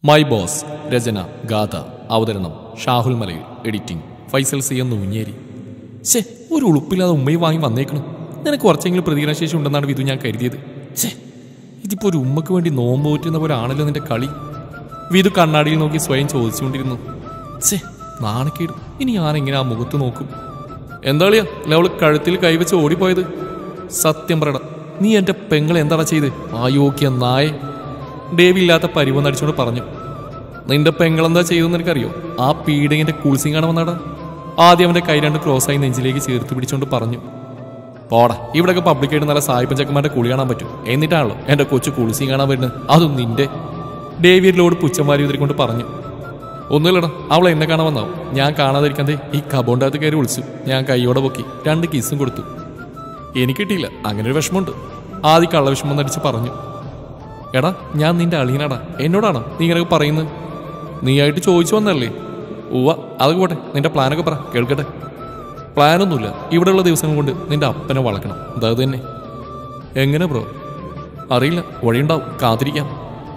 my boss രചന ഗാഥ അവതരണം ഷാഹുൽ മലയിൽ editing Faisal C എന്ന് ഊഞ്ഞേരി ശേ ഒരു ഉളുപ്പില്ലാതെ ഉമ്മയും വാങ്ങി വന്നേക്കണം നിനക്ക് കുറച്ചെങ്കിലും പ്രതികരണശേഷി ഉണ്ടെന്നാണ് വിധു ഞാൻ കരുതിയത് ശേ ഇതിപ്പോ ഒരു ഉമ്മക്ക് വേണ്ടി നോമ്പ് പോറ്റുന്ന പോലെ ആണല്ലോ നിന്റെ കളി വിധു കണ്ണാടിയിൽ നോക്കി സ്വയം ചോദിച്ചുകൊണ്ടിരുന്നു ശേ നാണക്കേട് ഇനി ഞാനെങ്ങനെ ആ മുഖത്ത് നോക്കും എന്താളിയാ ലവള് കഴുത്തിൽ കൈവച്ച് ഓടിപ്പോയത് സത്യം പറയട നീ എന്റെ പെങ്ങളെ എന്താടാ ചെയ്ത് ആയോഗ്യ നായ ഡേവി ഇല്ലാത്ത പരിവം നടിച്ചോണ്ട് പറഞ്ഞു നിന്റെ പെങ്ങളെന്താ ചെയ്തെന്ന് എനിക്കറിയോ ആ പീഡിങ്ങിന്റെ കൂൾസിങ് കാണാൻ വന്നാടാ ആദ്യം അവന്റെ കൈ രണ്ട് ക്രോസ് ആയി നെഞ്ചിലേക്ക് ചേർത്ത് പിടിച്ചോണ്ട് പറഞ്ഞു പോടാ ഇവിടെയൊക്കെ പബ്ലിക്കായിട്ട് നല്ല സായിപ്പൻ ചെക്കന്മാരുടെ കുളി കാണാൻ പറ്റും എന്നിട്ടാണല്ലോ എന്റെ കൊച്ചു കുളിസിങ് കാണാൻ വരുന്നത് അതും നിന്റെ ഡേവിയറിലോട് പുച്ഛന്മാരി ഉതിരിക്കൊണ്ട് പറഞ്ഞു ഒന്നുമില്ലടാ അവൾ എന്നെ കാണാൻ വന്നാവും ഞാൻ കാണാതിരിക്കാതെ ഈ കബോണ്ടകത്ത് കയറി വിളിച്ചു ഞാൻ കൈയോടെ പൊക്കി രണ്ട് കിസ്സും കൊടുത്തു എനിക്ക് കിട്ടിയില്ല അങ്ങനെ ഒരു വിഷമമുണ്ട് ആദ്യ കള്ള വിഷമം നടിച്ച് പറഞ്ഞു എടാ ഞാൻ നിന്റെ അളിയനാടാ എന്നോടാണോ നീ ഇങ്ങനെയൊക്കെ പറയുന്നത് നീ ആയിട്ട് ചോദിച്ചു വന്നല്ലേ ഉവ്വ അതൊക്കെ പോട്ടെ നിന്റെ പ്ലാനൊക്കെ പറ കേൾക്കട്ടെ പ്ലാനൊന്നുമില്ല ഇവിടെയുള്ള ദിവസങ്ങൾ കൊണ്ട് നിന്റെ അപ്പനെ വളക്കണം അതായത് തന്നെ എങ്ങനെ ബ്രോ അറിയില്ല വഴിയുണ്ടാവും കാത്തിരിക്കാം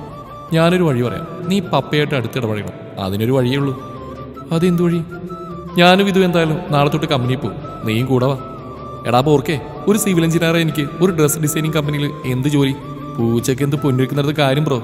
ഞാനൊരു വഴി പറയാം നീ പപ്പയായിട്ട് അടുത്തിടപഴകണം അതിനൊരു വഴിയേ ഉള്ളൂ അതെന്ത് വഴി ഞാനും ഇതും എന്തായാലും നാളെ തൊട്ട് കമ്പനിയിൽ പോകും നീയും കൂടെ വാ എടാ പോർക്കേ ഒരു സിവിൽ എഞ്ചിനീയറെ എനിക്ക് ഒരു ഡ്രസ് ഡിസൈനിങ് കമ്പനിയിൽ എന്ത് ജോലി പൂച്ചയ്ക്ക് എന്ത് പൊന്നിരിക്കുന്നത് കാര്യം ബ്രോ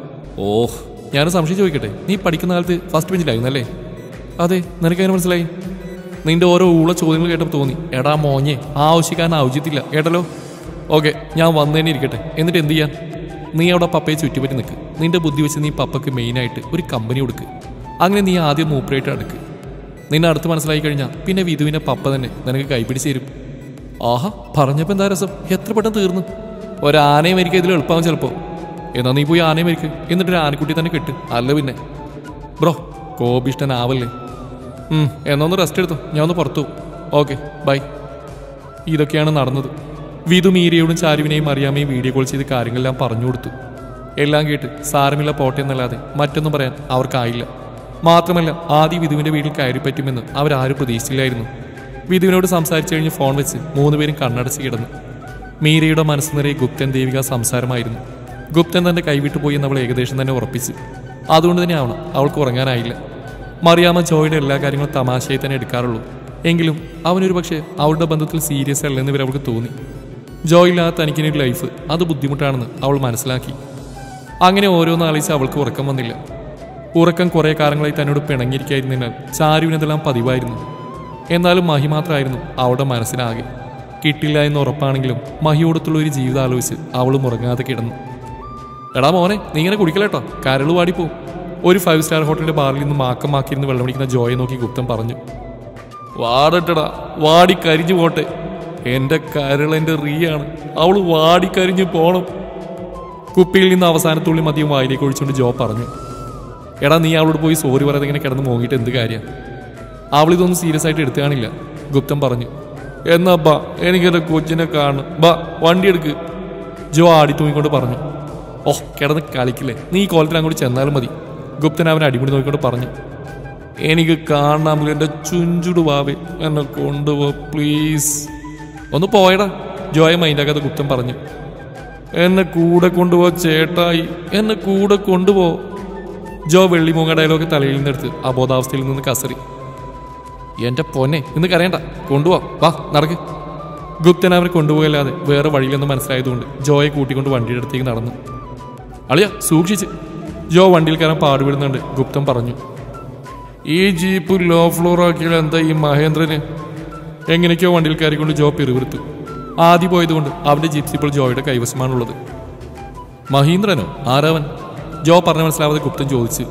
ഓഹ് ഞാൻ സംശയം ചോദിക്കട്ടെ നീ പഠിക്കുന്ന കാലത്ത് ഫസ്റ്റ് ബെഞ്ചിലായിരുന്നല്ലേ അതെ നിനക്കങ്ങനെ മനസ്സിലായി നിന്റെ ഓരോ ഊള ചോദ്യങ്ങൾ കേട്ടപ്പോൾ തോന്നി എടാ മോഞ്ഞെ ആവശ്യക്കാരൻ ഔചിത്തില്ല കേട്ടല്ലോ ഓക്കെ ഞാൻ വന്നു തന്നെ ഇരിക്കട്ടെ എന്നിട്ട് എന്ത് ചെയ്യാൻ നീ അവിടെ പപ്പയെ ചുറ്റിപ്പറ്റി നിൽക്ക് നിന്റെ ബുദ്ധി വെച്ച് നീ പപ്പയ്ക്ക് മെയിനായിട്ട് ഒരു കമ്പനി കൊടുക്ക് അങ്ങനെ നീ ആദ്യം മൂപ്പറായിട്ട് അടുക്ക് നിന്നെ അടുത്ത് മനസ്സിലായി കഴിഞ്ഞാൽ പിന്നെ വിധുവിനെ പപ്പ തന്നെ നിനക്ക് കൈപിടിച്ച് തരും ആഹാ പറഞ്ഞപ്പോൾ എന്താ രസം എത്ര പെട്ടെന്ന് തീർന്നു ഒരാനയെ മരിക്കുക ഇതിൽ എളുപ്പമാവും ചിലപ്പോൾ എന്നാ നീ പോയി ആനയെ മരിക്ക് എന്നിട്ട് ഒരു ആനക്കുട്ടി തന്നെ കെട്ട് അല്ല പിന്നെ ബ്രോ കോപിഷ്ടനാവല്ലേ ഉം, എന്നാ ഒന്ന് റെസ്റ്റ് എടുത്തു ഞാൻ ഒന്ന് പുറത്തു ഓക്കെ ബൈ ഇതൊക്കെയാണ് നടന്നത് വിധു മീരയോടും ചാരുവിനെയും അറിയാമെയും വീഡിയോ കോൾ ചെയ്ത് കാര്യങ്ങളെല്ലാം പറഞ്ഞു കൊടുത്തു എല്ലാം കേട്ട് സാരമില്ല പോട്ടെ എന്നല്ലാതെ മറ്റൊന്നും പറയാൻ അവർക്കായില്ല മാത്രമല്ല ആദ്യ വിധുവിന്റെ വീട്ടിൽ കയറി പറ്റുമെന്ന് അവരാരും പ്രതീക്ഷിച്ചില്ലായിരുന്നു വിധുവിനോട് സംസാരിച്ചു കഴിഞ്ഞ് ഫോൺ വെച്ച് മൂന്നുപേരും കണ്ണടച്ച് കിടന്നു മീരയുടെ മനസ്സ് നിറയെ ഗുപ്തൻ ദേവിക സംസാരമായിരുന്നു ഗുപ്തൻ തന്റെ കൈവിട്ടു പോയി എന്ന് അവൾ ഏകദേശം തന്നെ ഉറപ്പിച്ചു അതുകൊണ്ട് തന്നെ ആവണം അവൾക്ക് ഉറങ്ങാനായില്ല മറിയാമ്മ ജോയുടെ എല്ലാ കാര്യങ്ങളും തമാശയായി തന്നെ എടുക്കാറുള്ളൂ എങ്കിലും അവനൊരു പക്ഷേ അവളുടെ ബന്ധത്തിൽ സീരിയസ് അല്ലെന്ന് ഇവർ അവൾക്ക് തോന്നി ജോയ് ഇല്ലാത്ത തനിക്കിനൊരു ലൈഫ് അത് ബുദ്ധിമുട്ടാണെന്ന് അവൾ മനസ്സിലാക്കി അങ്ങനെ ഓരോന്ന് ആലോചിച്ച് അവൾക്ക് ഉറക്കം വന്നില്ല ഉറക്കം കുറേ കാലങ്ങളായി തന്നോട് പിണങ്ങിയിരിക്കായിരുന്നതിനാൽ ചാരുവിനതെല്ലാം പതിവായിരുന്നു എന്നാലും മഹി മാത്രമായിരുന്നു അവളുടെ മനസ്സിനാകെ കിട്ടില്ല എന്ന് ഉറപ്പാണെങ്കിലും മഹിയോടത്തുള്ള ഒരു ജീവിതം ആലോചിച്ച് അവളും ഉറങ്ങാതെ കിടന്നു എടാ മോനെ നീ ഇങ്ങനെ കുടിക്കലേട്ടോ കരള് വാടിപ്പോവും ഒരു ഫൈവ് സ്റ്റാർ ഹോട്ടലിന്റെ ബാറിൽ നിന്ന് മാക്കമാക്കിയിരുന്ന് വെള്ളം പിടിക്കുന്ന ജോയെ നോക്കി ഗുപ്തൻ പറഞ്ഞു വാടട്ടടാ വാടി കരിഞ്ഞു പോട്ടെ എന്റെ കരളെന്റെ റീയാണ് അവള് വാടി കരിഞ്ഞു പോണം കുപ്പിയിൽ നിന്ന് അവസാനത്തുള്ളി മദ്യം വായിലേക്ക് ഒഴിച്ചുകൊണ്ട് ജോ പറഞ്ഞു എടാ നീ അവളോട് പോയി സോറി പറയാതെ ഇങ്ങനെ കിടന്ന് മോങ്ങിയിട്ട് എന്ത് കാര്യം അവളിതൊന്നും സീരിയസ് ആയിട്ട് എടുത്തു കാണില്ല ഗുപ്തൻ പറഞ്ഞു എന്നാ ബാ എനിക്കെന്റെ കൊച്ചിനെ കാണണം ബാ വണ്ടി എടുക്ക് ജോ ആടി തൂങ്ങിക്കൊണ്ട് പറഞ്ഞു ഓഹ് കിടന്ന് കളിക്കില്ലേ നീ ഈ കോലത്തിൽ അങ്ങോട്ട് ചെന്നാലും മതി ഗുപ്തൻ അവനെ അടിമുടി നോക്കിക്കൊണ്ട് പറഞ്ഞു എനിക്ക് കാണാമെങ്കിൽ എൻ്റെ ചുഞ്ചുടു വാവേ എന്നെ കൊണ്ടുപോ പ്ലീസ് ഒന്ന് പോയടാ ജോയ മൈൻഡാക്കാതെ ഗുപ്തൻ പറഞ്ഞു എന്നെ കൂടെ കൊണ്ടുപോ ചേട്ടായി എന്നെ കൂടെ കൊണ്ടുപോ ജോ വെള്ളിമൂങ്ങ ഡയലോഗ് തലയിൽ നിന്നെടുത്ത് അബോധാവസ്ഥയിൽ നിന്ന് കസറി എന്റെ പൊന്നെ ഇന്ന് കരയണ്ട കൊണ്ടുപോ വാ നടക്ക് ഗുപ്തൻ അവരെ കൊണ്ടുപോകല്ലാതെ വേറെ വഴിയിലെന്ന് മനസ്സിലായതുകൊണ്ട് ജോയെ കൂട്ടിക്കൊണ്ട് വണ്ടിയുടെ അടുത്തേക്ക് നടന്നു അളിയ സൂക്ഷിച്ച് ജോ വണ്ടിയിൽ കയറാൻ പാടുപെടുന്നുണ്ട് ഗുപ്തൻ പറഞ്ഞു ഈ ജീപ്പ് ലോ ഫ്ലോർ ആക്കിയാൽ എന്താ ഈ മഹേന്ദ്രന് എങ്ങനെയൊക്കെയോ വണ്ടിയിൽ കയറിക്കൊണ്ട് ജോ പിറുവിറുത്തു ആദ്യം പോയതുകൊണ്ട് അവന്റെ ജീപ്സ് ഇപ്പോൾ ജോയുടെ കൈവശമാണുള്ളത് മഹീന്ദ്രനോ ആരാവൻ ജോ പറഞ്ഞ മനസ്സിലാവാതെ ഗുപ്തൻ ചോദിച്ചു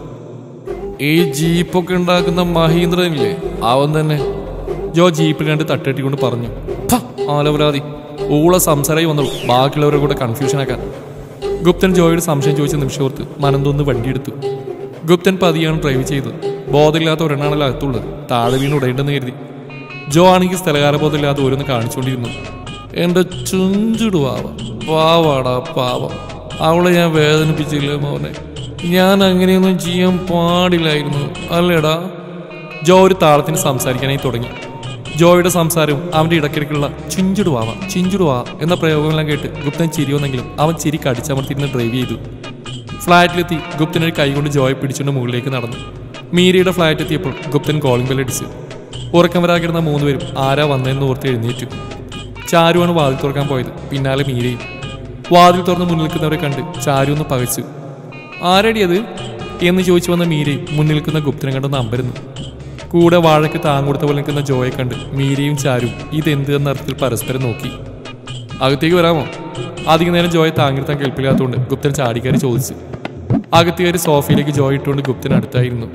ഈ ജീപ്പൊക്കെ ഉണ്ടാക്കുന്ന മഹീന്ദ്രനില്ലേ അവൻ തന്നെ ജോ ജീപ്പിൽ കണ്ട് തട്ടിട്ടിക്കൊണ്ട് പറഞ്ഞു "ഫ, ആലപരാതി ഊള സംസാരമായി വന്നു ബാക്കിയുള്ളവരെ കൂടെ കൺഫ്യൂഷൻ ആക്കാൻ ഗുപ്തൻ ജോയോട് സംശയം ചോദിച്ച നിമിഷോർത്ത് മനം തോന്ന് വണ്ടിയെടുത്തു ഗുപ്തൻ പതിയാണ് ഡ്രൈവ് ചെയ്തത് ബോധമില്ലാത്ത ഒരെണ്ണാണല്ലോ അകത്തുള്ളത് താഴെ വീണ് ഉടയേണ്ടെന്ന് കരുതി ജോ ആണെങ്കിൽ സ്ഥലകാരബോധമില്ലാതെ ഓരോന്ന് കാണിച്ചുകൊണ്ടിരുന്നു എന്റെ ചുഞ്ചുടുവാവ പാവാടാ പാവം അവളെ ഞാൻ വേദനിപ്പിച്ചില്ല മോനെ ഞാൻ അങ്ങനെയൊന്നും ചെയ്യാൻ പാടില്ലായിരുന്നു അല്ലേടാ ജോ ഒരു താളത്തിന് സംസാരിക്കാനായി തുടങ്ങി ജോയുടെ സംസാരവും അവന്റെ ഇടയ്ക്കിടയ്ക്കുള്ള ചിഞ്ചുടുവാവ ചിഞ്ചുടുവാ എന്ന പ്രയോഗങ്ങളെല്ലാം കേട്ട് ഗുപ്തൻ ചിരി വന്നെങ്കിലും അവൻ ചിരി കടിച്ചമർത്തിരുന്ന് ഡ്രൈവ് ചെയ്തു ഫ്ലാറ്റിലെത്തി ഗുപ്തൻ ഒരു കൈകൊണ്ട് ജോയെ പിടിച്ചുകൊണ്ട് മുകളിലേക്ക് നടന്നു മീരയുടെ ഫ്ലാറ്റ് എത്തിയപ്പോൾ ഗുപ്തൻ കോളിംഗ് ബെല്ലടിച്ചു ഉറക്കം വരാകിരുന്ന മൂന്നുപേരും ആരാ വന്നതെന്ന് ഓർത്ത് എഴുന്നേറ്റു ചാരുവാണ് വാതിൽ തുറക്കാൻ പോയത് പിന്നാലെ മീരയും വാതിൽ തുറന്ന് മുന്നിൽ നിൽക്കുന്നവരെ കണ്ട് ചാരു ഒന്ന് പകച്ചു ആരടി അത് എന്ന് ചോദിച്ചു വന്ന മീരയും മുന്നിൽ നിൽക്കുന്ന ഗുപ്തനെ കണ്ടൊന്ന് അമ്പരുന്നു കൂടെ വാഴയ്ക്ക് താങ്ങുകൊടുത്ത പോലെ നിൽക്കുന്ന ജോയെ കണ്ട് മീരയും ചാരും ഇതെന്ത് എന്ന അർത്ഥത്തിൽ പരസ്പരം നോക്കി അകത്തേക്ക് വരാമോ അധിക നേരം ജോയെ താങ്ങിരുത്താൻ കേൾപ്പില്ലാത്തതുകൊണ്ട് ഗുപ്തൻ ചാടിക്കാരി ചോദിച്ചു അകത്തുകയറി സോഫയിലേക്ക് ജോയ് ഇട്ടുകൊണ്ട് ഗുപ്തൻ അടുത്തായിരുന്നു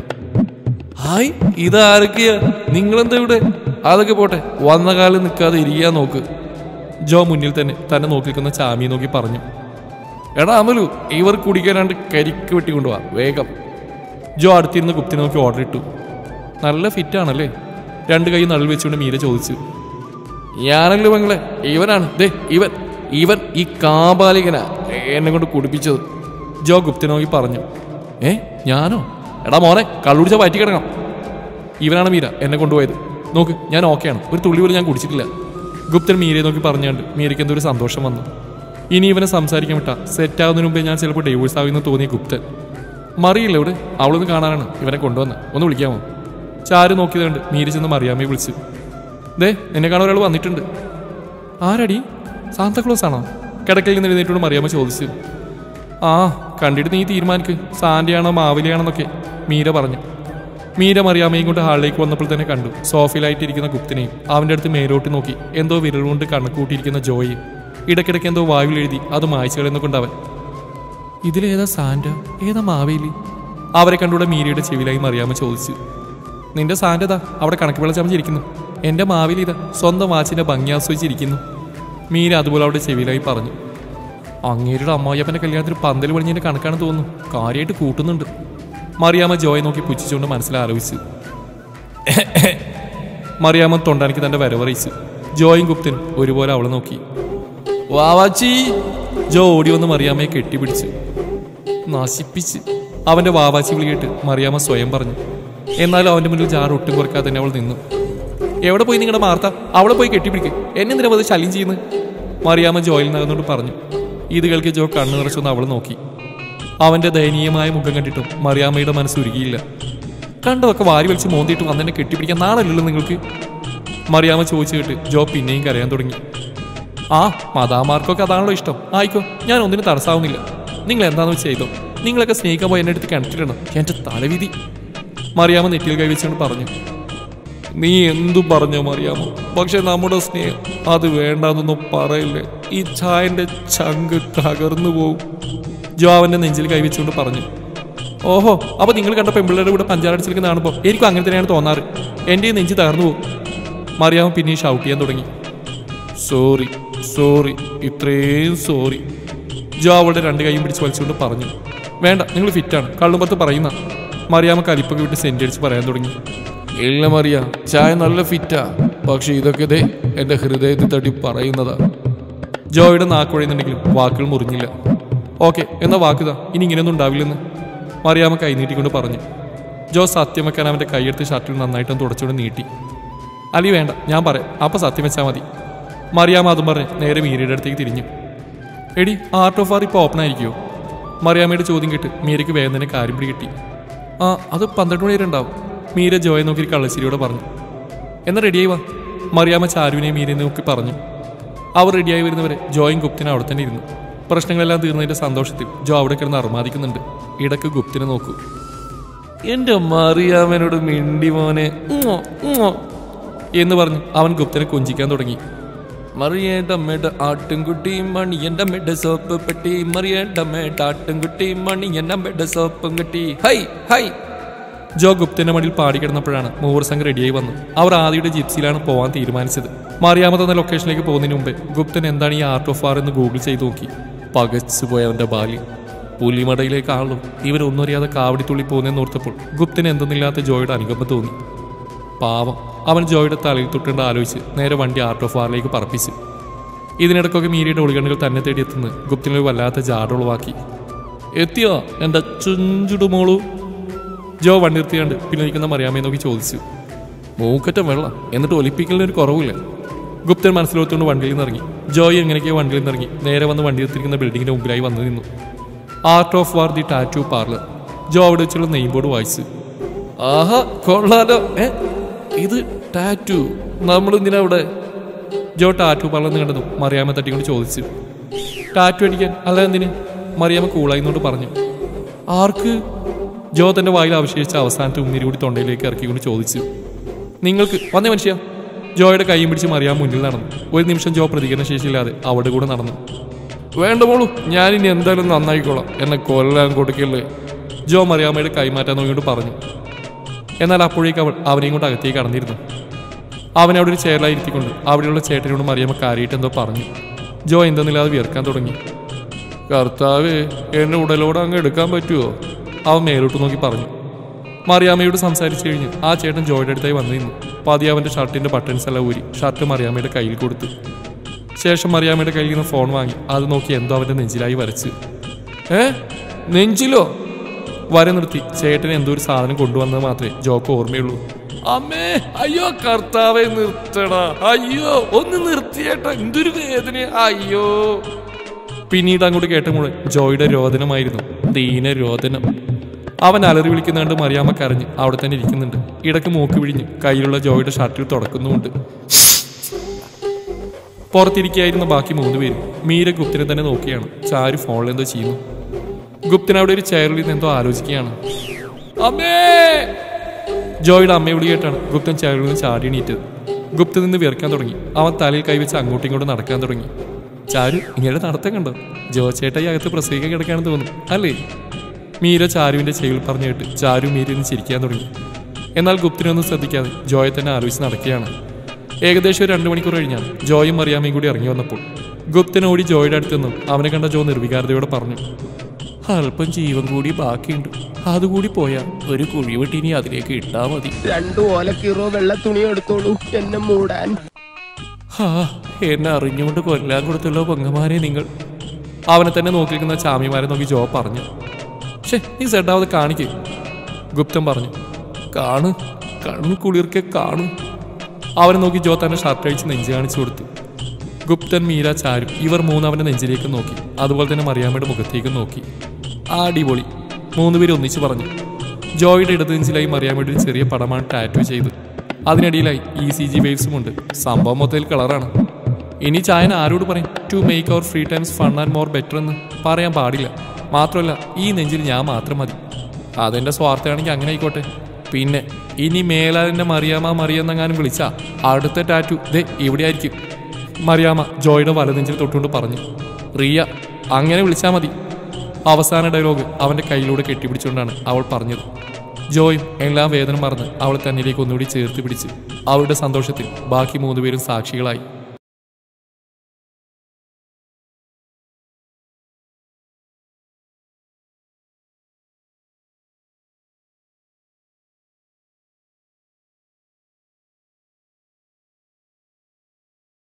ഹായ് ഇതാരൊക്കെയാ നിങ്ങളെന്താ ഇവിടെ അതൊക്കെ പോട്ടെ വന്ന കാലം നിൽക്കാതെ ഇരിക്കാൻ നോക്ക് ജോ മുന്നിൽ തന്നെ തന്നെ നോക്കി നിൽക്കുന്ന ചാമിയെ നോക്കി പറഞ്ഞു എടാ അമലു ഇവർ കുടിക്കാനാണ്ട് കരിക്ക് വെട്ടി കൊണ്ടുപോവാ വേഗം ജോ അടുത്തിരുന്ന് കുപ്തിനെ നോക്കി ഓർഡർ ഇട്ടു നല്ല ഫിറ്റാണല്ലേ രണ്ട് കൈ നടുൽ വെച്ചുകൊണ്ട് മീര ചോദിച്ചു ഞാനല്ലോ മങ്ങളെ ഇവനാണ് ദേ ഇവൻ ഇവൻ ഈ കാബാലികനാ എന്നെ കൊണ്ട് കുടിപ്പിച്ചത് ജോ ഗുപ്തിനെ നോക്കി പറഞ്ഞു ഏ ഞാനോ എടാ മോനെ കള്ളുടിച്ച പറ്റി കിടക്കണം ഇവനാണ് മീര എന്നെ കൊണ്ടുപോയത് നോക്ക് ഞാൻ ഓക്കെയാണ് ഒരു തുള്ളി പോലും ഞാൻ കുടിച്ചിട്ടില്ല ഗുപ്തൻ മീരയെ നോക്കി പറഞ്ഞുകൊണ്ട് മീരയ്ക്ക് എന്തോ ഒരു സന്തോഷം വന്നു ഇനി ഇവനെ സംസാരിക്കാൻ വിട്ട സെറ്റ് ആവുന്നതിന് മുമ്പേ ഞാൻ ചിലപ്പോൾ ഡൈവോഴ്സ് ആകുമെന്ന് തോന്നിയ ഗുപ്തൻ മറിയില്ല ഇവിടെ അവളൊന്ന് കാണാനാണ് ഇവനെ കൊണ്ടുവന്ന് ഒന്ന് വിളിക്കാമോ ചാരു നോക്കിയതുകൊണ്ട് മീര ചെന്ന് മറിയാമ്മയെ വിളിച്ചു ദേ എന്നെ കാണാൻ ഒരാൾ വന്നിട്ടുണ്ട് ആരടി സാന്താക്ലോസ് ആണോ കിടക്കയിൽ നിന്ന് എഴുന്നേറ്റോട് മറിയാമ്മ ചോദിച്ചു ആ കണ്ടിട്ട് നീ തീരുമാനിക്ക് സാന്റയാണോ മാവിലിയാണെന്നൊക്കെ മീര പറഞ്ഞു മീര മറിയാമ്മയും കൊണ്ട് ഹാളിലേക്ക് വന്നപ്പോൾ തന്നെ കണ്ടു സോഫയിലായിട്ടിരിക്കുന്ന ഗുപ്തനെയും അവൻ്റെ അടുത്ത് മേലോട്ട് നോക്കി എന്തോ വിരൽ കൊണ്ട് കണക്കൂട്ടിയിരിക്കുന്ന ജോയും ഇടയ്ക്കിടയ്ക്ക് എന്തോ വായുവിൽ എഴുതി അത് മായ്ച്ചു കളയുന്ന കൊണ്ടവൻ ഇതിലേതാ സാന്റ ഏതാ മാവേലി അവരെ കണ്ടുകൂടെ മീരയുടെ ചെവിലായി മറിയാമ്മ ചോദിച്ചു നിന്റെ സാന്റതാ അവിടെ കണക്ക് വിളച്ചമച്ചിരിക്കുന്നു എന്റെ മാവേലി ഇതാ സ്വന്തം വാച്ചിന്റെ ഭംഗി ആസ്വദിച്ചിരിക്കുന്നു മീര അതുപോലെ അവിടെ ചെവിലായി പറഞ്ഞു അങ്ങേരുടെ അമ്മായിയപ്പന്റെ കല്യാണത്തിന് പന്തൽ പണിഞ്ഞതിന്റെ കണക്കാണെന്ന് തോന്നുന്നു കാര്യമായിട്ട് കൂട്ടുന്നുണ്ട് മറിയാമ്മ ജോയെ നോക്കി പുച്ഛിച്ചുകൊണ്ട് മനസ്സിലാലോചിച്ചു മറിയാമ്മ തൊണ്ടാനിക്ക് തന്റെ വരവറിയിച്ചു ജോയും ഗുപ്തനും ഒരുപോലെ അവളെ നോക്കി വാവാച്ചി ജോ ഓടി വന്ന് മറിയാമ്മയെ കെട്ടിപ്പിടിച്ചു നശിപ്പിച്ച് അവന്റെ വാവാച്ചി വിളി കേട്ട് മറിയാമ്മ സ്വയം പറഞ്ഞു എന്നാലും അവന്റെ മുന്നിൽ ജാറ് ഒട്ടും കുറക്കാതെ തന്നെ അവൾ നിന്നു എവിടെ പോയി നിങ്ങളുടെ മാർത്ത അവളെ പോയി കെട്ടിപ്പിടിക്ക് എന്നെ എന്തിനാ അത് ശല്യം ചെയ്യുന്നത് മറിയാമ്മ ജോയിൽ നകന്നോട് പറഞ്ഞു ഇത് കേൾക്കി ജോ കണ്ണു നിറച്ചൊന്ന് അവൾ നോക്കി അവന്റെ ദയനീയമായ മുഖം കണ്ടിട്ടും മറിയാമ്മയുടെ മനസ്സ് ഉരുകിയില്ല കണ്ടതൊക്കെ വാരി വലിച്ച് മോന്തിയിട്ട് വന്നെന്നെ കെട്ടിപ്പിടിക്കാൻ നാളല്ലല്ലോ നിങ്ങൾക്ക് മറിയാമ്മ ചോദിച്ചു കേട്ട് ജോ പിന്നെയും കരയാൻ തുടങ്ങി ആ മതാമാർക്കൊക്കെ അതാണല്ലോ ഇഷ്ടം ആയിക്കോ ഞാൻ ഒന്നിനും തടസ്സാവുന്നില്ല നിങ്ങൾ എന്താണെന്ന് വെച്ച് ചെയ്തോ നിങ്ങളൊക്കെ സ്നേഹിക്കാൻ പോയി എന്നെ അടുത്ത് കിണറ്റിടണം എന്റെ തലവിധി മറിയാമ്മ നെറ്റിയിൽ കൈവച്ചുകൊണ്ട് പറഞ്ഞു നീ എന്തു പറഞ്ഞോ മറിയാമോ പക്ഷെ നമ്മുടെ സ്നേഹം അത് വേണ്ടാന്നൊന്നും പറയില്ലേ ഈ ചായന്റെ ചങ്ക് തകർന്നു പോവും ജോ അവന്റെ നെഞ്ചിൽ കൈവച്ചുകൊണ്ട് പറഞ്ഞു ഓഹോ അപ്പൊ നിങ്ങൾ കണ്ട പെമ്പിള്ളേരുടെ കൂടെ പഞ്ചാരടിച്ചിരിക്കുന്ന കാണുമ്പോൾ എനിക്കും അങ്ങനെ തന്നെയാണ് തോന്നാറ് എൻ്റെ ഈ നെഞ്ച് തകർന്നു പോകും മറിയാമ്മ പിന്നെയും ഷൗട്ട് ചെയ്യാൻ തുടങ്ങി സോറി സോറി ഇത്രയും സോറി ജോ അവളുടെ രണ്ട് കൈയും പിടിച്ച് വലിച്ചുകൊണ്ട് പറഞ്ഞു വേണ്ട നിങ്ങൾ ഫിറ്റാണ് കള്ളുമ്പത്ത് പറയുന്ന മറിയാമ്മ കലിപ്പൊക്കെ വിട്ട് സെന്റ് അടിച്ച് പറയാൻ തുടങ്ങി ഇല്ല മറിയ ചായ നല്ല ഫിറ്റാ പക്ഷെ ഇതൊക്കെ ദേ എന്റെ ഹൃദയത്തിൽ തട്ടി പറയുന്നതാ ജോയുടെ നാക്കുഴയുന്നുണ്ടെങ്കിലും വാക്കുകൾ മുറിഞ്ഞില്ല ഓക്കെ എന്നാ വാക്കുതാ ഇനി ഇങ്ങനെയൊന്നും ഉണ്ടാവില്ലെന്ന് മറിയാമ്മ കൈ നീട്ടിക്കൊണ്ട് പറഞ്ഞു ജോ സത്യം വെക്കാൻ അവന്റെ കൈയെടുത്ത് ഷർട്ടിൽ നന്നായിട്ടൊന്ന് തുടച്ചുകൊണ്ട് നീട്ടി അലി വേണ്ട ഞാൻ പറയാം അപ്പൊ സത്യം വെച്ചാൽ മതി മറിയാമ്മ അതും പറഞ്ഞ് നേരെ മീരയുടെ അടുത്തേക്ക് തിരിഞ്ഞു എടി ആർട്ട് ഓഫ് ആർ ഇപ്പോൾ ഓപ്പൺ ആയിരിക്കുമോ മറിയാമ്മയുടെ ചോദ്യം കേട്ട് മീരയ്ക്ക് വേഗം തന്നെ കാര്യം പിടി കിട്ടി ആ അത് പന്ത്രണ്ട് മണി വരെ ഉണ്ടാവും മീര ജോയെ നോക്കി ഒരു കള്ളശ്ശേരിയോടെ പറഞ്ഞു എന്നാൽ റെഡിയായി വാ മറിയാമ്മ ചാരുവിനെയും മീരയെ നോക്കി പറഞ്ഞു അവർ റെഡിയായി വരുന്നവരെ ജോയും ഗുപ്തിനും അവിടെ തന്നെ ഇരുന്നു പ്രശ്നങ്ങളെല്ലാം തീർന്നതിന്റെ സന്തോഷത്തിൽ ജോ അവിടെ കിടന്ന് അർമാദിക്കുന്നുണ്ട് ഇടക്ക് ഗുപ്തിനെ നോക്കൂ എന്റെ മറിയാമ്മനോട് മിണ്ടി മോനെ ഉമ്മോ, ഉമ്മോ എന്ന് പറഞ്ഞു അവൻ ഗുപ്തനെ കൊഞ്ചിക്കാൻ തുടങ്ങി മറിയേണ്ട മേട ആട്ടുംകുട്ടി മണി എന്റെ മേട സോപ്പ് പെട്ടി മറിയേണ്ട മേട ആട്ടുംകുട്ടി മണി എന്റെ മേട സോപ്പും കുട്ടി ഹൈ ഹൈ ജോ ഗുപ്തന്റെ മടിയിൽ പാടിക്കിടന്നപ്പോഴാണ് മൂവർ സംഘം റെഡിയായി വന്നു അവർ ആദിയുടെ ജിപ്സിയിലാണ് പോവാൻ തീരുമാനിച്ചത് മറിയാമ തന്ന ലൊക്കേഷനിലേക്ക് പോകുന്നതിന് മുമ്പ് ഗുപ്തൻ എന്താണ് ഈ ആർട്ട് ഓഫ് ആർ എന്ന് ഗൂഗിൾ ചെയ്ത് നോക്കി പകച്ചുപോയ അവന്റെ ബാല്യം പുലിമടയിലേക്കാണല്ലോ ഇവരൊന്നും അറിയാതെ കാവടിത്തുള്ളി പോകുന്നതെന്ന് ഓർത്തപ്പോൾ ഗുപ്തന് എന്തെന്നില്ലാത്ത ജോയുടെ അനുകമ്പ തോന്നി പാവം അവൻ ജോയുടെ തലയിൽ തൊട്ടുണ്ട് ആലോചിച്ച് നേരെ വണ്ടി ആർട്ട് ഓഫ് ആറിലേക്ക് പറപ്പിച്ചു ഇതിനിടയ്ക്കൊക്കെ മീരിയുടെ ഒളികണ്ണുകൾ തന്നെ തേടി എത്തുന്നത് ഗുപ്തിനൊരു വല്ലാത്ത ജാടുളവാക്കി എത്തിയോ എൻ്റെ ചുഞ്ചുടുമോളു ജോ വണ്ടി നിർത്തിയാണ്ട് പിന്നെ നിൽക്കുന്ന മറിയാമ്മയെ നോക്കി ചോദിച്ചു മൂക്കറ്റം വെള്ളം എന്നിട്ട് ഒലിപ്പിക്കലിന് ഒരു കുറവില്ല ഗുപ്തൻ മനസ്സിലോത്തുകൊണ്ട് വണ്ടിയിൽ നിന്ന് ഇറങ്ങി ജോയ് എങ്ങനെയൊക്കെയോ വണ്ടിയിൽ നിന്ന് ഇറങ്ങി നേരെ വന്ന് വണ്ടി നിർത്തിയിരിക്കുന്ന ബിൽഡിങ്ങിന്റെ മുമ്പിലായി വന്നു നിന്നു art of war the tattoo parlour Jo അവിടെ വെച്ചുള്ള നെയിം ബോർഡ് വായിച്ചു ആഹാ കൊള്ളാലോ ഏ ഇത് ടാറ്റു നമ്മൾ എന്തിനാ അവിടെ ജോ ടാറ്റു പാർലർ കണ്ടതും മറിയാമ്മ തട്ടിക്കൊണ്ട് ചോദിച്ചു ടാറ്റു അടിക്കാൻ അല്ല എന്തിന് മറിയാമ്മ കൂളായിന്നോണ്ട് പറഞ്ഞു ആർക്ക് ജോ തന്റെ വായിൽ അവശേഷിച്ച അവസാനത്തെ ഉമ്മിരി കൂടി തൊണ്ടയിലേക്ക് ഇറക്കിക്കൊണ്ട് ചോദിച്ചു നിങ്ങൾക്ക് വന്നേ മനുഷ്യ ജോയുടെ കൈയും പിടിച്ച് മറിയാൻ മുന്നിൽ നടന്നു ഒരു നിമിഷം ജോ പ്രതികരണ ശേഷിയില്ലാതെ അവിടെ കൂടെ നടന്നു വേണ്ട മോളൂ ഞാൻ ഇനി എന്തായാലും നന്നായിക്കോളാം എന്നെ കൊല്ലാൻ കൊടുക്കല്ലേ ജോ മറിയാമ്മയുടെ കൈമാറ്റാൻ നോക്കിക്കൊണ്ട് പറഞ്ഞു എന്നാൽ അപ്പോഴേക്ക് അവൾ അവനെയും കൊണ്ട് അകത്തേക്ക് കടന്നിരുന്നു അവൻ അവിടെ ഒരു ചെയറിലായി ഇരുത്തിക്കൊണ്ട് അവിടെയുള്ള ചേട്ടനോട് മറിയാമ്മ കാര്യമായിട്ട് എന്തോ പറഞ്ഞു ജോ എന്തെന്നില്ലാതെ വിയർക്കാൻ തുടങ്ങി കർത്താവ് എന്നെ ഉടലോടെ അങ്ങ് എടുക്കാൻ പറ്റുമോ അവൻ മേലോട്ട് നോക്കി പറഞ്ഞു മറിയാമ്മയോട് സംസാരിച്ചു കഴിഞ്ഞ് ആ ചേട്ടൻ ജോയുടെ അടുത്തായി വന്നു നിന്നു പതിയെ അവന്റെ ഷർട്ടിന്റെ ബട്ടൺസ് എല്ലാം ഊരി ഷർട്ട് മറിയാമ്മയുടെ കയ്യിൽ കൊടുത്തു ശേഷം മറിയാമ്മയുടെ കയ്യിൽ നിന്ന് ഫോൺ വാങ്ങി അത് നോക്കി എന്തോ അവന്റെ നെഞ്ചിലായി വരച്ച് ഏ നെഞ്ചിലോ വര നിർത്തി ചേട്ടൻ എന്തോ ഒരു സാധനം കൊണ്ടുവന്നത് മാത്രമേ ജോക്ക് ഓർമ്മയുള്ളൂ അമ്മേ അയ്യോ കർത്താവെ നിർത്തടാ അയ്യോ ഒന്ന് നിർത്തിയേട്ടാ എന്തൊരു വേദന അയ്യോ പിന്നീട് അങ്ങോട്ട് കേട്ട മുഴുവൻ ജോയുടെ രോദനമായിരുന്നു ദീന രോദനം അവൻ അലറി വിളിക്കുന്ന കണ്ട് മറിയാമ്മ കരഞ്ഞ് അവിടെ തന്നെ ഇരിക്കുന്നുണ്ട് ഇടക്ക് മൂക്ക് പിഴിഞ്ഞ് കയ്യിലുള്ള ജോയുടെ ഷർട്ടിൽ തുടക്കുന്നുമുണ്ട് പുറത്തിരിക്കുകയായിരുന്ന ബാക്കി മൂന്ന് പേരും മീര ഗുപ്തനെ തന്നെ നോക്കിയാണ് ചാരു ഫോണിൽ എന്തോ ചെയ്യുന്നു ഗുപ്തൻ അവിടെ ഒരു ചെയറിൽ നിന്ന് എന്തോ ആലോചിക്കുകയാണ് അമ്മേ ജോയുടെ അമ്മയെ വിളി കേട്ടാണ് ഗുപ്തൻ ചെയറിൽ നിന്ന് ചാടി എണീറ്റത് ഗുപ്തൻ നിന്ന് വിയർക്കാൻ തുടങ്ങി അവൻ തലയിൽ കൈവച്ച് അങ്ങോട്ടും ഇങ്ങോട്ടും നടക്കാൻ തുടങ്ങി ചാരു ഇങ്ങനെ നടത്തം കണ്ടോ ജോ ചേട്ടായി അകത്ത് പ്രസവിക്കാൻ കിടക്കാണെന്ന് തോന്നുന്നു അല്ലേ മീര ചാരുവിന്റെ ചെവിയിൽ പറഞ്ഞു കേട്ട് ചാരു മീരന്ന് ചിരിക്കാൻ തുടങ്ങി എന്നാൽ ഗുപ്തനൊന്നും ശ്രദ്ധിക്കാതെ ജോയെ തന്നെ ആലോചിച്ച് നടക്കുകയാണ് ഏകദേശം ഒരു രണ്ടു മണിക്കൂർ കഴിഞ്ഞാൽ ജോയും മറിയാമ്മയും കൂടി ഇറങ്ങി വന്നപ്പോൾ ഗുപ്തൻ ഓടി ജോയുടെ അടുത്ത് നിന്നും അവനെ കണ്ട ജോ നിർവികാരതയോടെ പറഞ്ഞു അല്പം ജീവൻ കൂടി ബാക്കിയുണ്ട് അതുകൂടി പോയാൽ ഒരു കുഴി വെട്ടിനി അതിലേക്ക് ഇട്ടാ മതി രണ്ടു ഓലക്കീറോ വെള്ള തുണി എടുത്തോളൂ എന്നെ മൂടാൻ ഹാ എന്നെ അറിഞ്ഞുകൊണ്ട് കൊല്ലാൻ കൊടുത്തല്ലോ പൊങ്ങമാരെ നിങ്ങൾ അവനെ തന്നെ നോക്കിയിരിക്കുന്ന ചാമിമാരെ നോക്കി ജോ പറഞ്ഞു ഷേ നീ സെട്ടാവത് കാണിക്ക് ഗുപ്തൻ പറഞ്ഞു കാണു കണ്ണു കുളിർക്കെ കാണു അവനെ നോക്കി ജോ തന്റെ ഷർട്ട് അഴിച്ച് നെഞ്ച് കാണിച്ചു കൊടുത്തു ഗുപ്തൻ മീര ചാരു ഇവർ മൂന്ന് അവന്റെ നെഞ്ചിലേക്ക് നോക്കി അതുപോലെ തന്നെ മറിയാമ്മയുടെ മുഖത്തേക്ക് നോക്കി അടിപൊളി മൂന്നുപേരും ഒന്നിച്ച് പറഞ്ഞു ജോയുടെ ഇടത് നെഞ്ചിലായി മറിയാമ്മയുടെ ഒരു ചെറിയ പടമാണ് ടാറ്റു ചെയ്ത് അതിനിടയിലായി ഇ സി ജി വേവ്സും ഉണ്ട് സംഭവം മൊത്തത്തിൽ കളറാണ് ഇനി ചായൻ ആരോട് പറയും to make our free times fun and more better എന്ന് പറയാൻ പാടില്ല മാത്രമല്ല ഈ നെഞ്ചിൽ ഞാൻ മാത്രം മതി അതെന്റെ സ്വാർത്ഥമാണെങ്കിൽ അങ്ങനെ ആയിക്കോട്ടെ പിന്നെ ഇനി മേലാലിന്റെ മറിയാമ്മ മറിയെന്നെങ്ങാനും വിളിച്ചാ അടുത്ത ടാറ്റു ദേ ഇവിടെ ആയിരിക്കും മറിയാമ്മ ജോയുടെ വലനെഞ്ചിൽ തൊട്ടുകൊണ്ട് പറഞ്ഞു റിയ അങ്ങനെ വിളിച്ചാൽ മതി അവസാന ഡയലോഗ് അവന്റെ കയ്യിലൂടെ കെട്ടിപ്പിടിച്ചുകൊണ്ടാണ് അവൾ പറഞ്ഞത് ജോയും എല്ലാം വേദന മറന്ന് അവളെ തന്നിലേക്ക് ഒന്നുകൂടി ചേർത്ത് പിടിച്ച് അവളുടെ സന്തോഷത്തിൽ ബാക്കി മൂന്നുപേരും സാക്ഷികളായി